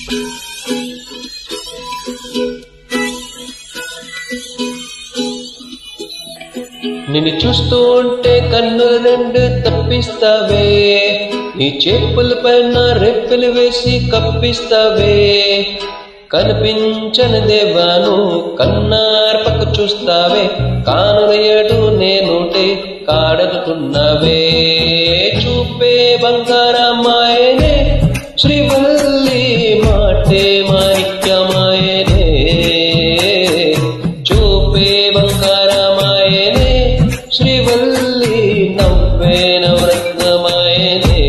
నిన్ను చూస్తూ ఉంటే కన్ను రెండు తప్పిస్తావే నీ చెప్పుల పైన రెప్పలు వేసి కప్పిస్తావే కనిపించని దేవాను కన్నార్పక చూస్తావే కానురయడు నేనుంటే కాడనుకున్నావే చూపే బంగారమాయనే శ్రీవల్లి మాటే మాణిక్యమాయనే చూపే బంగారమాయనే శ్రీవల్లి నవ్వే నవరత్నమాయనే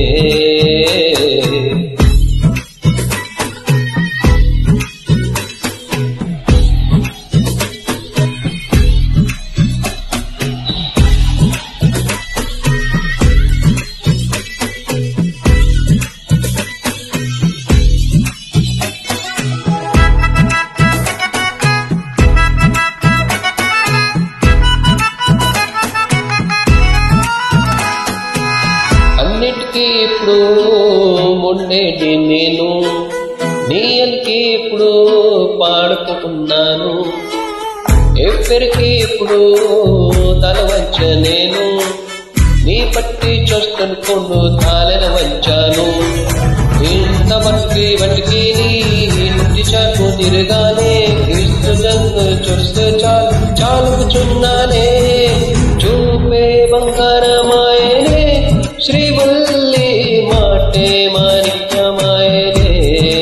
అన్నిటికీ ఇప్పుడు మొండేటి నేను నీ అనికి ఇప్పుడు పాడుకుంటున్నాను ఎవ్వరికి ఇప్పుడు తల వంచ నేను నీ పట్టి చూస్తునుకుండు తాళన వంచాను ఇంత బట్టి బట్టికి నీ ఇంటి చాటు తిరగానే క్రీస్తు జంగు చూస్తే చాలు చాలుకుచున్నానే చూపే బంగారమాయనే శ్రీవల్లి మాటే మాణిక్యమాయనే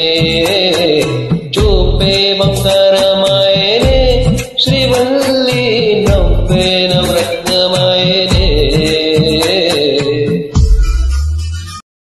చూపే బంగారమాయనే శ్రీవల్లి నవ్వే నవ్రత్న